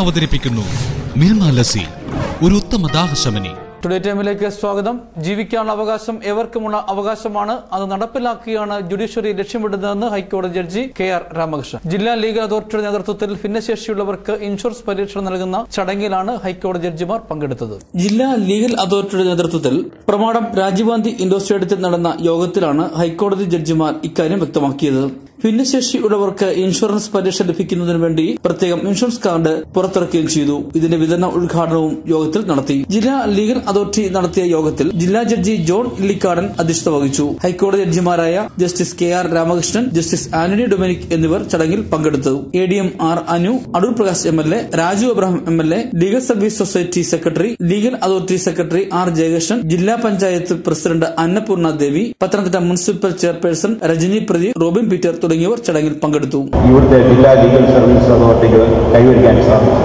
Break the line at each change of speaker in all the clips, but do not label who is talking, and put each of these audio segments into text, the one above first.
അവതരിപ്പിക്കുന്നു മിൽമ ലസി ഒരു ഉത്തമ ദാഹശമനി
ടുഡേ ടൈമിലേക്ക് സ്വാഗതം ജീവിക്കാനുള്ള അവകാശം ഏവർക്കുമുള്ള അവകാശമാണ് അത് നടപ്പിലാക്കിയാണ് ജുഡീഷ്യറി ലക്ഷ്യമിടുന്നതെന്ന് ഹൈക്കോടതി ജഡ്ജി കെ ആർ രാമകൃഷ്ണൻ ജില്ലാ ലീഗൽ അതോറിറ്റിയുടെ നേതൃത്വത്തിൽ ഭിന്നശേഷിയുള്ളവർക്ക് ഇൻഷുറൻസ് പരീക്ഷ നൽകുന്ന ചടങ്ങിലാണ് ഹൈക്കോടതി ജഡ്ജിമാർ പങ്കെടുത്തത് ജില്ലാ ലീഗൽ അതോറിറ്റിയുടെ നേതൃത്വത്തിൽ പ്രമാണം രാജീവ് ഗാന്ധി ഇൻഡോർ സ്റ്റേഡിയത്തിൽ നടന്ന യോഗത്തിലാണ് ഹൈക്കോടതി ജഡ്ജിമാർ ഇക്കാര്യം വ്യക്തമാക്കിയത് ഭിന്നശേഷിയുള്ളവർക്ക് ഇൻഷുറൻസ് പരീക്ഷ ലഭിക്കുന്നതിന് വേണ്ടി പ്രത്യേകം ഇൻഷുറൻസ് കാർഡ് പുറത്തിറക്കുകയും ചെയ്തു ഇതിന്റെ വിതരണ ഉദ്ഘാടനവും യോഗത്തിൽ നടത്തി ജില്ലാ ലീഗൽ അതോറിറ്റി നടത്തിയ യോഗത്തിൽ ജില്ലാ ജഡ്ജി ജോൺ ഇല്ലിക്കാടൻ അധ്യക്ഷത വഹിച്ചു ഹൈക്കോടതി ജഡ്ജിമാരായ justice K R Ramakrishnan justice Antony Dominic എന്നിവർ ചടങ്ങിൽ പങ്കെടുത്തു A D M R Anu Adoor Prakash M L A Raju Abraham M L A legal service society secretary legal authority secretary R Jayakrishnan ജില്ലാ panchayat president Annapoorna Devi Pathanamthitta municipal chairperson Rajani Pradeep Robin Peter തുടങ്ങിയവർ ചടങ്ങിൽ പങ്കെടുത്തു
ഇവിടുത്തെ ജില്ലാ ലീഗൽ സർവീസ് അതോറിറ്റിക്ക് കൈവരിക്കാൻ സാധിച്ചു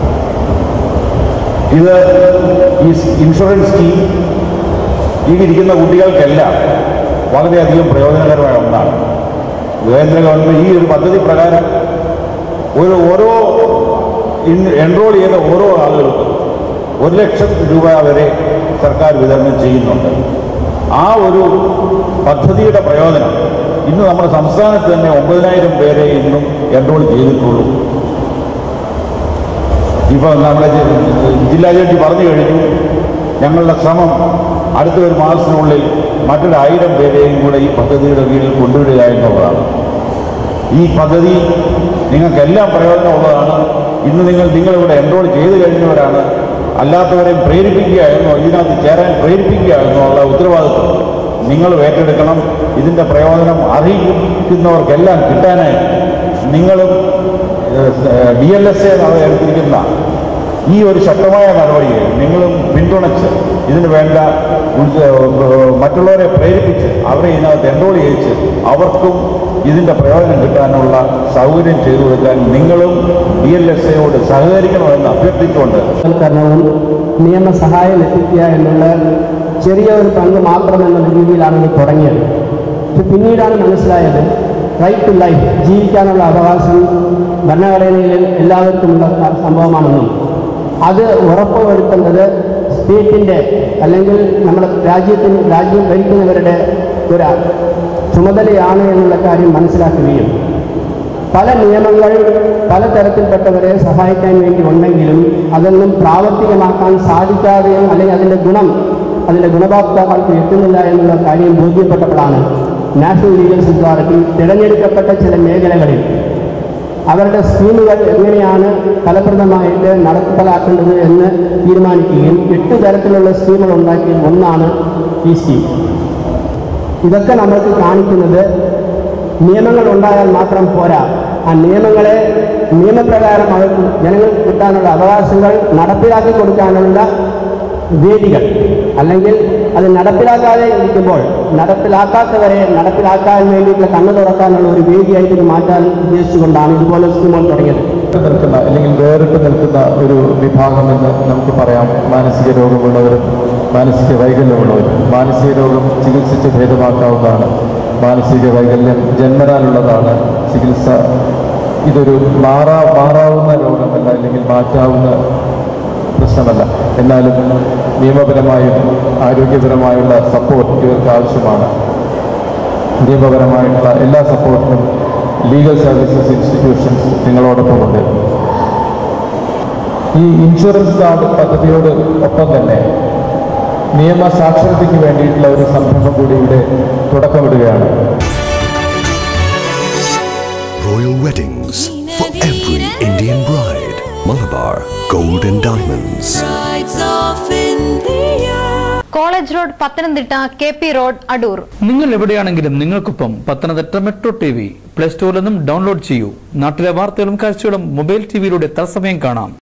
ഇത് ഈ ഇൻഷുറൻസ് സ്കീം ഈ ഇരിക്കുന്ന കുട്ടികൾക്കെല്ലാം വളരെയധികം പ്രയോജനകരമായ ഒന്നാണ് കേന്ദ്ര ഗവൺമെൻറ് ഈ ഒരു പദ്ധതി പ്രകാരം ഒരു ഓരോ എൻറോൾ ചെയ്യുന്ന ഓരോ ആളുകൾക്കും ഒരു ലക്ഷം രൂപ വരെ സർക്കാർ വിതരണം ചെയ്യുന്നുണ്ട് ആ ഒരു പദ്ധതിയുടെ പ്രയോജനം ഇന്ന് നമ്മുടെ സംസ്ഥാനത്ത് തന്നെ ഒമ്പതിനായിരം പേരെ ഇന്നും എൻറോൾ ചെയ്തിട്ടുള്ളൂ ഇപ്പോൾ നമ്മുടെ ജി- ജില്ലാ ജഡ്ജി പറഞ്ഞു കഴിഞ്ഞു ഞങ്ങളുടെ ശ്രമം അടുത്ത ഒരു മാസത്തിനുള്ളിൽ മറ്റൊരു ആയിരം പേരെയും കൂടെ ഈ പദ്ധതിയുടെ കീഴിൽ കൊണ്ടുവരിക എന്നുള്ളതാണ് ഈ പദ്ധതി നിങ്ങൾക്കെല്ലാം പ്രയോജനമുള്ളതാണ് ഇന്ന് നിങ്ങൾ നിങ്ങളിവിടെ എൻറോൾ ചെയ്തു കഴിഞ്ഞവരാണ് അല്ലാത്തവരെയും പ്രേരിപ്പിക്കുക എന്നോ ഇതിനകത്ത് ചേരാൻ പ്രേരിപ്പിക്കുക എന്നുള്ള ഉത്തരവാദിത്വം നിങ്ങൾ ഏറ്റെടുക്കണം ഇതിൻ്റെ പ്രയോജനം അറിയിക്കുന്നവർക്കെല്ലാം കിട്ടാനായി നിങ്ങളും ഡി എൽ എസ് എ എടുത്തിരിക്കുന്ന ഈ ഒരു ശക്തമായ നടപടിയെ നിങ്ങളും പിന്തുണച്ച് ഇതിന് വേണ്ട ഉത്സ- മറ്റുള്ളവരെ പ്രേരിപ്പിച്ച് അവരെ ഇതിനകത്ത് എൻറോൾ ചെയ്യിച്ച് അവർക്കും ഇതിൻ്റെ പ്രയോജനം കിട്ടാനുള്ള സൗകര്യം ചെയ്തു കൊടുക്കാൻ നിങ്ങളും ഡി എൽ എസ് എയോട് സഹകരിക്കണമെന്ന് അഭ്യർത്ഥിച്ചുകൊണ്ട്
വൽക്കരണവും നിയമസഹായം എത്തിക്കുക എന്നുള്ള ചെറിയ ഒരു പങ്ക് മാത്രം എന്നുള്ള രീതിയിലാണ് ഇത് തുടങ്ങിയത് പക്ഷെ പിന്നീടാണ് മനസ്സിലായത് റൈറ്റ് ടു ലൈഫ് ജീവിക്കാനുള്ള അവകാശം ഭരണഘടനയിൽ എല്ലാവർക്കുമുള്ള സംഭവമാണെന്നും അത് ഉറപ്പുവരുത്തേണ്ടത് സ്റ്റേറ്റിൻ്റെ അല്ലെങ്കിൽ നമ്മുടെ രാജ്യത്തിന് രാജ്യം ഭരിക്കുന്നവരുടെ ഒരു ചുമതലയാണ് എന്നുള്ള കാര്യം മനസ്സിലാക്കുകയും പല നിയമങ്ങൾ പലതരത്തിൽപ്പെട്ടവരെ സഹായിക്കാൻ വേണ്ടി ഉണ്ടെങ്കിലും അതൊന്നും പ്രാവർത്തികമാക്കാൻ സാധിക്കാതെയും അല്ലെങ്കിൽ അതിൻ്റെ ഗുണം അതിൻ്റെ ഗുണഭോക്താക്കൾക്ക് എത്തുന്നില്ല എന്നുള്ള കാര്യം ബോധ്യപ്പെട്ടപ്പോഴാണ് നാഷണൽ ലീഗൽ അതോറിറ്റി തിരഞ്ഞെടുക്കപ്പെട്ട ചില മേഖലകളിൽ അവരുടെ സ്കീമുകൾ എങ്ങനെയാണ് ഫലപ്രദമായിട്ട് നടപ്പിലാക്കേണ്ടത് എന്ന് തീരുമാനിക്കുകയും എട്ട് തരത്തിലുള്ള സ്കീമുകൾ ഉണ്ടാക്കിയ ഒന്നാണ് ഈ സ്കീം ഇതൊക്കെ നമ്മൾക്ക് കാണിക്കുന്നത് നിയമങ്ങൾ ഉണ്ടായാൽ മാത്രം പോരാ ആ നിയമങ്ങളെ നിയമപ്രകാരം അവർക്ക് ജനങ്ങൾക്ക് കിട്ടാനുള്ള അവകാശങ്ങൾ നടപ്പിലാക്കി കൊടുക്കാനുള്ള വേദികൾ അല്ലെങ്കിൽ അത് നടപ്പിലാക്കാതെ ഇരിക്കുമ്പോൾ നടപ്പിലാക്കാത്തവരെ നടപ്പിലാക്കാൻ വേണ്ടിയിട്ടുള്ള കണ്ണു തുറക്കാനുള്ള ഒരു വേദിയായിട്ട് ഇത് മാറ്റാൻ ഉദ്ദേശിച്ചുകൊണ്ടാണ് ഇതുപോലെ സ്കീമുകൾ തുടങ്ങിയത്
വേറിട്ട് നിൽക്കുന്ന അല്ലെങ്കിൽ വേറിട്ട് നിൽക്കുന്ന ഒരു വിഭാഗമെന്ന് നമുക്ക് പറയാം മാനസിക രോഗമുള്ളവരും മാനസിക വൈകല്യമുള്ളവരും മാനസിക രോഗം ചികിത്സിച്ച് ഭേദമാക്കാവുന്നതാണ് മാനസിക വൈകല്യം ജന്മനാലുള്ളതാണ് ചികിത്സ ഇതൊരു മാറാ മാറാവുന്ന രോഗമല്ല അല്ലെങ്കിൽ മാറ്റാവുന്ന പ്രശ്നമല്ല എന്നാലും നിയമപരമായും ആരോഗ്യപരമായുള്ള സപ്പോർട്ട് ഇവർക്ക് ആവശ്യമാണ് നിയമപരമായിട്ടുള്ള എല്ലാ സപ്പോർട്ടിനും ലീഗൽ സർവീസസ് ഇൻസ്റ്റിറ്റ്യൂഷൻസ് നിങ്ങളോടൊപ്പമുണ്ട് ഈ ഇൻഷുറൻസ് കാർഡ് പദ്ധതിയോട് ഒപ്പം തന്നെ നിയമ സാക്ഷരതയ്ക്ക് വേണ്ടിയിട്ടുള്ള ഒരു സംരംഭം കൂടി ഇവിടെ തുടക്കമിടുകയാണ്
Royal weddings for every Indian bride. Malabar Gold and Diamonds.
Brides of India.
College road Pathanamthitta K P road Adoor
നിങ്ങൾ എവിടെയാണെങ്കിലും നിങ്ങൾക്കൊപ്പം Pathanamthitta metro T V play സ്റ്റോറിൽ നിന്നും ഡൗൺലോഡ് ചെയ്യൂ നാട്ടിലെ വാർത്തകളും കാഴ്ചകളും മൊബൈൽ ടിവിയിലൂടെ തത്സമയം കാണാം